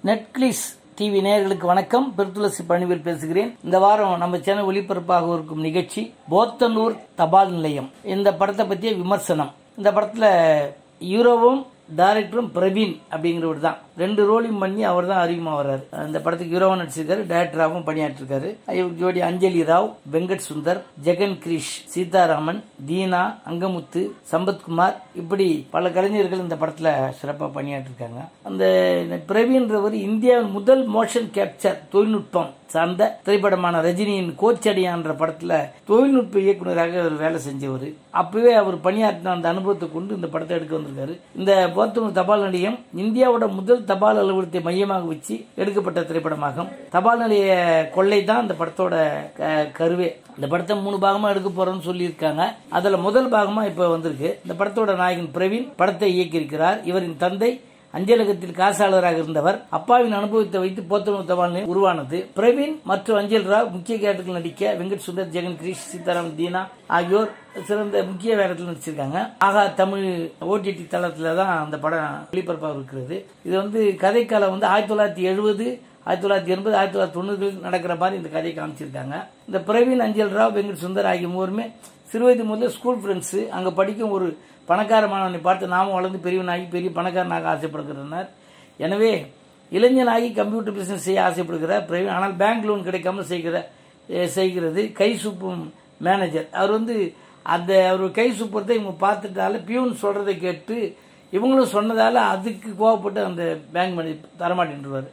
நெட்கிளிஸ் TV நேயர்களுக்கு வணக்கம் பெருத்துளசி பணிவில் பேசுகிறேன் இந்த வாரம் நம்ம சேனல் ஒளிபரப்பாக இருக்கும் நிகழ்ச்சி போத்தனூர் தபால் நிலையம் இந்த படத்தை பற்றிய விமர்சனம் இந்த படத்துல ஹீரோவும் டைரக்டரும் பிரவீன் அப்படிங்கிறவர் தான் ரெண்டு ரோலையும் பண்ணி அவர் தான் அறிமுகமாக வர்றாரு இந்த படத்துக்கு ஹீரோவும் நடிச்சிருக்காரு டைரக்டராகவும் பணியாற்றிருக்காரு இவர் ஜோடி அஞ்சலி ராவ் வெங்கட் சுந்தர் ஜெகன் கிரீஷ் சீதாராமன் தீனா அங்கமுத்து சம்பத்குமார் இப்படி பல கலைஞர்கள் இந்த படத்துல சிறப்பாக பணியாற்றிருக்காங்க அந்த பிரவீன்றவர் இந்தியாவின் முதல் மோஷன் கேப்சர் தொழில்நுட்பம் சார்ந்த திரைப்படமான ரஜினியின் கோச்சடியான்ற படத்துல தொழில்நுட்ப இயக்குநராக அவர் வேலை செஞ்சவர் அப்பவே அவர் பணியாற்றின அந்த அனுபவத்தை கொண்டு இந்த படத்தை எடுக்க வந்திருக்காரு இந்த போத்தனூர் தபால் நிலையம் இந்தியாவோட முதல் தபால் அலுவலகத்தை மையமாக வச்சு எடுக்கப்பட்ட திரைப்படமாகும் தபால் நிலைய கொள்ளை தான் இந்த படத்தோட க- கருவே இந்த படத்தை மூணு பாகமா எடுக்க போறோம்னு சொல்லியிருக்காங்க அதுல முதல் பாகமா இப்ப வந்திருக்கு இந்த படத்தோட நாயகன் பிரவீன் படத்தை இயக்கியிருக்கிறார் இவரின் தந்தை அஞ்சலகத்தில் காசாளராக இருந்தவர் அப்பாவின் அனுபவத்தை வைத்து போத்தனூர் தபால் நிலையம் உருவானது பிரவீன் மற்றும் அஞ்சல் ராவ் முக்கிய கேரக்டர்கள் நடிக்க வெங்கட் சுந்தர் ஜெகன் கிரீஷ் சீதாராம் தீனா ஆகியோர் சிறந்த முக்கிய வேடத்தில் நடிச்சிருக்காங்க ஆகா தமிழ் ஓடிடி தளத்துல தான் அந்த படம் ஒளிபரப்பாக இருக்கிறது இது வந்து கதைக்காலம் வந்து ஆயிரத்தி தொள்ளாயிரத்தி எழுபது ஆயிரத்தி தொள்ளாயிரத்தி எண்பது ஆயிரத்தி தொள்ளாயிரத்தி தொண்ணூறுகளில் நடக்கிற மாதிரி இந்த கதையை காமிச்சிருக்காங்க இந்த பிரவீன் அஞ்சல் ராவ் வெங்கட் சுந்தர் ஆகிய மூவருமே சிறுவயது முதல்ல ஸ்கூல் ஃப்ரெண்ட்ஸ் அங்க படிக்கும் ஒரு பணக்கார மாணவனை பார்த்து நாமும் வளர்ந்து பெரியவனாகி பெரிய பணக்காரனாக ஆசைப்படுகிறனர் எனவே இளைஞனாகி கம்ப்யூட்டர் பிசினஸ் செய்ய ஆசைப்படுகிறார் பிரவீன் ஆனால் பேங்க் லோன் கிடைக்காம செய்கிற அஹ் செய்கிறது கை சூப்பும் மேனேஜர் அவர் வந்து அந்த அவர் கை சூப்புறதை இவங்க பார்த்துட்டால பியூன் சொல்றதை கேட்டு இவங்களும் சொன்னதால அதுக்கு கோவப்பட்டு அந்த பேங்க் மேனேஜர் தரமாட்டேன்ருவார்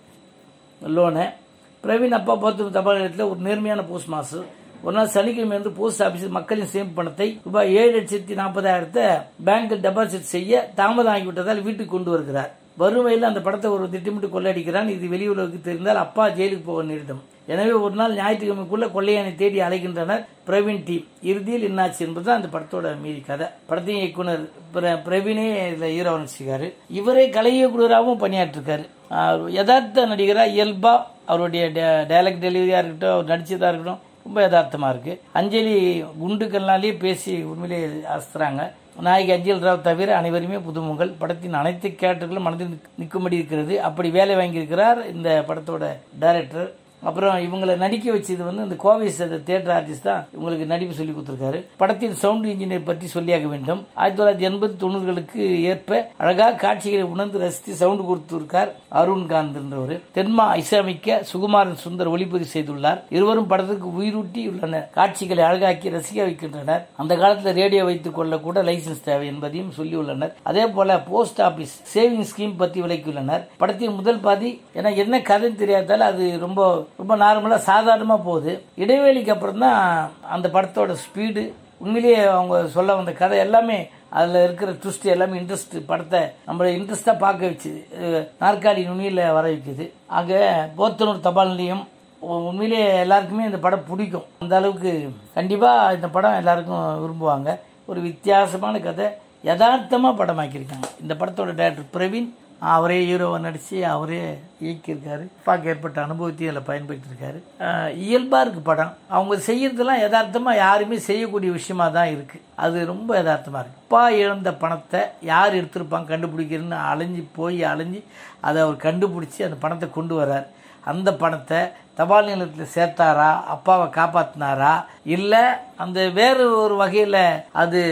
லோனை பிரவீன் அப்பா பார்த்து தபால் நிலையத்தில் ஒரு நேர்மையான போஸ்ட் மாஸ்டர் ஒரு நாள் சனிக்கிழமை வந்து போஸ்ட் ஆபீஸில் மக்களின் சேமிப்பு பணத்தை ரூபாய் ஏழு லட்சத்தி நாற்பதாயிரத்தை பேங்கில் டெபாசிட் செய்ய தாமதம் ஆகிவிட்டதால் வீட்டுக்கு கொண்டு வருகிறார் வறுமையில் அந்த படத்தை ஒரு திட்டமிட்டு கொள்ளையடிக்கிறான் இது வெளி உலகுக்கு தெரிந்தால் அப்பா ஜெயிலுக்கு போக நேரிடும் எனவே ஒரு நாள் ஞாயிற்றுக்கிழமைக்குள்ள கொள்ளையனை தேடி அலைகின்றனர் பிரவீன் டீம் இறுதியில் என்னாச்சு என்பதுதான் அந்த படத்தோட மீதி கதை படத்தின் இயக்குனர் பிர- பிரவீனே இதுல ஹீரோ நடிச்சிருக்காரு இவரே கலை இயக்குனராகவும் பணியாற்றிருக்காரு ஆஹ் யதார்த்த நடிகரா இயல்பா அவருடைய டைலாக் டெலிவரியா இருக்கட்டும் அவர் நடிச்சதா இருக்கட்டும் ரொம்ப யதார்த்தமா இருக்கு அஞ்சலி குண்டுக்கள்னாலே பேசி உண்மையிலே அசத்துறாங்க நாயகி அஞ்சல் ராவ் தவிர அனைவருமே புதுமுகங்கள் படத்தின் அனைத்து கேரக்டர்களும் மனதில் நிக்- நிற்கும்படி இருக்கிறது அப்படி வேலை வாங்கியிருக்கிறார் இந்த படத்தோட டைரக்டர் அப்புறம் இவங்களை நடிக்க வச்சது வந்து இந்த கோவை சேர்ந்த தியேட்டர் ஆர்டிஸ்ட் தான் இவங்களுக்கு நடிப்பு சொல்லி கொடுத்திருக்காரு படத்தின் சவுண்ட் இன்ஜினியர் பற்றி சொல்லியாக வேண்டும் ஆயிரத்தி தொள்ளாயிரத்தி எண்பது தொண்ணூறுகளுக்கு ஏற்ப அழகாக காட்சிகளை உணர்ந்து ரசித்து சவுண்ட் கொடுத்திருக்கார் அருண்காந்த் என்றவர் தென்மா இசையமைக்க சுகுமாரன் சுந்தர் ஒளிப்பதிவு செய்துள்ளார் இருவரும் படத்துக்கு உயிரூட்டி உள்ளனர் காட்சிகளை அழகாக்கி ரசிக்க வைக்கின்றனர் அந்த காலத்தில் ரேடியோ வைத்துக் கொள்ள கூட லைசன்ஸ் தேவை என்பதையும் சொல்லியுள்ளனர் அதே போல போஸ்ட் ஆபீஸ் சேவிங் ஸ்கீம் பற்றி விளக்கியுள்ளனர் படத்தின் முதல் பாதி ஏன்னா என்ன கதை தெரியாதால அது ரொம்ப ரொம்ப நார்மலா சாதாரணமா போகுது இடைவேளைக்கு அப்புறம் தான் அந்த படத்தோட ஸ்பீடு உண்மையிலேயே அவங்க சொல்ல வந்த கதை எல்லாமே அதுல இருக்கிற ட்விஸ்ட் எல்லாமே இன்ட்ரெஸ்ட் படத்தை நம்மளை இன்ட்ரெஸ்டா பார்க்க வச்சுது அஹ் நாற்காலி நுனியில வர வைக்குது ஆக போத்தனூர் தபால் நிலையம் உ- உண்மையிலேயே எல்லாருக்குமே இந்த படம் பிடிக்கும் அந்த அளவுக்கு கண்டிப்பா இந்த படம் எல்லாருக்கும் விரும்புவாங்க ஒரு வித்தியாசமான கதை யதார்த்தமா படமாக்கியிருக்காங்க இந்த படத்தோட டைரக்டர் பிரவீன் அவரே ஹீரோவை நடிச்சு அவரே இயக்கியிருக்காரு அப்பாக்கு ஏற்பட்ட அனுபவத்தையும் அதில் பயன்படுத்தியிருக்காரு அஹ் இயல்பா இருக்கு படம் அவங்க செய்யறதெல்லாம் யதார்த்தமா யாருமே செய்யக்கூடிய விஷயமா தான் இருக்கு அது ரொம்ப யதார்த்தமா இருக்கு அப்பா இழந்த பணத்தை யார் எடுத்திருப்பாங்க கண்டுபிடிக்கிறதுன்னு அலைஞ்சு போய் அலைஞ்சு அதை அவர் கண்டுபிடிச்சி அந்த பணத்தை கொண்டு வர்றார் அந்த பணத்தை தபால் நிலையத்தில் சேர்த்தாரா அப்பாவை காப்பாத்தினாரா இல்ல அந்த வேறு ஒரு வகையில அது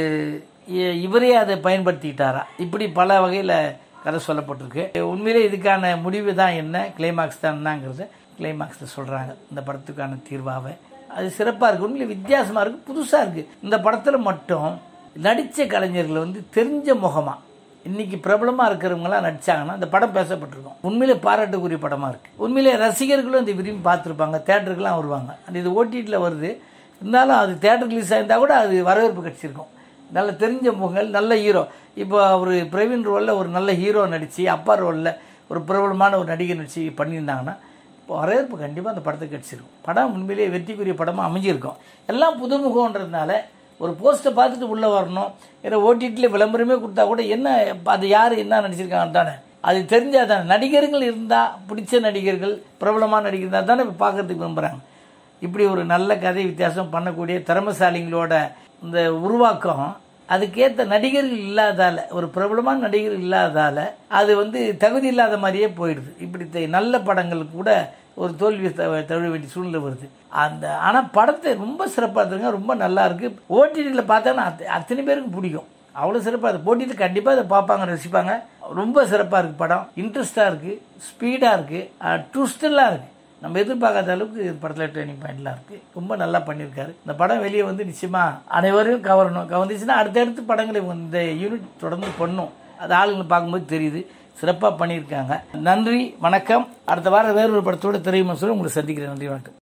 இ- இவரே அதை பயன்படுத்திக்கிட்டாரா இப்படி பல வகையில கதை சொல்லப்பட்டிருக்கு உண்மையிலே இதுக்கான முடிவு தான் என்ன கிளைமாக்ஸ் தான் என்னங்கிறத கிளைமாக்ஸில் சொல்றாங்க இந்த படத்துக்கான தீர்வாவை அது சிறப்பா இருக்கு உண்மையிலே வித்தியாசமா இருக்கு புதுசா இருக்கு இந்த படத்துல மட்டும் நடிச்ச கலைஞர்கள் வந்து தெரிஞ்ச முகமா இன்னைக்கு பிரபலமா இருக்கிறவங்கலாம் நடிச்சாங்கன்னா இந்த படம் பேசப்பட்டிருக்கும் உண்மையிலே பாராட்டுக்குரிய படமா இருக்கு உண்மையிலே ரசிகர்களும் இந்த விரும்பி பார்த்துருப்பாங்க தேட்டருக்குலாம் வருவாங்க அந்த இது ஓடிடியில் வருது இருந்தாலும் அது தேட்டர் ரிலீஸ் ஆயிருந்தா கூட அது வரவேற்பு கிடைச்சிருக்கும் நல்ல தெரிஞ்ச முகங்கள் நல்ல ஹீரோ இப்போ அவர் பிரவீன் ரோலில் ஒரு நல்ல ஹீரோ நடிச்சு அப்பா ரோலில் ஒரு பிரபலமான ஒரு நடிகர் நடிச்சு பண்ணியிருந்தாங்கன்னா இப்போ வரவேற்பு கண்டிப்பாக அந்த படத்துக்கு கிடைச்சிருக்கும் படம் உண்மையிலேயே வெற்றிக்குரிய படமாக அமைஞ்சிருக்கும் எல்லாம் புதுமுகன்றதுனால ஒரு போஸ்ட்டை பார்த்துட்டு உள்ளே வரணும் ஏன்னா ஓடிடியில் விளம்பரமே கொடுத்தா கூட என்ன அது யார் என்ன நடிச்சிருக்காங்க தானே அது தெரிஞ்சா தானே நடிகர்கள் இருந்தால் பிடிச்ச நடிகர்கள் பிரபலமான நடிகர் இருந்தால் தானே இப்போ பார்க்கறதுக்கு விரும்புகிறாங்க இப்படி ஒரு நல்ல கதை வித்தியாசம் பண்ணக்கூடிய திறமசாலிங்களோட இந்த உருவாக்கம் அதுக்கேற்ற நடிகர்கள் இல்லாதால ஒரு பிரபலமான நடிகர்கள் இல்லாதால அது வந்து தகுதி இல்லாத மாதிரியே போயிடுது இப்படி த- நல்ல படங்கள் கூட ஒரு தோல்வி த- தழுவ வேண்டிய சூழ்நிலை வருது அந்த ஆனால் படத்தை ரொம்ப சிறப்பாக இருக்குங்க ரொம்ப நல்லா இருக்கு ஓடிடியில் பார்த்தோன்னா அத்த- அத்தனை பேருக்கு பிடிக்கும் அவ்வளோ சிறப்பாக இருக்குது போட்டியில் கண்டிப்பாக அதை பார்ப்பாங்க ரசிப்பாங்க ரொம்ப சிறப்பாக இருக்குது படம் இன்ட்ரெஸ்டாக இருக்குது ஸ்பீடாக இருக்குது ட்விஸ்டெல்லாம் இருக்குது நம்ம எதிர்பார்க்காத அளவுக்கு இது படத்தில் ட்ரைனிங் பாயிண்ட்லாம் இருக்குது ரொம்ப நல்லா பண்ணியிருக்காரு இந்த படம் வெளியே வந்து நிச்சயமாக அனைவரையும் கவரணும் கவர்ந்துச்சுன்னா அடுத்தடுத்து படங்களை இந்த யூனிட் தொடர்ந்து பண்ணும் அது ஆளுங்களை பார்க்கும்போது தெரியுது சிறப்பாக பண்ணியிருக்காங்க நன்றி வணக்கம் அடுத்த வாரம் வேறொரு படத்தோட திரையுமா சொல்லி உங்களை சந்திக்கிறேன் நன்றி வணக்கம்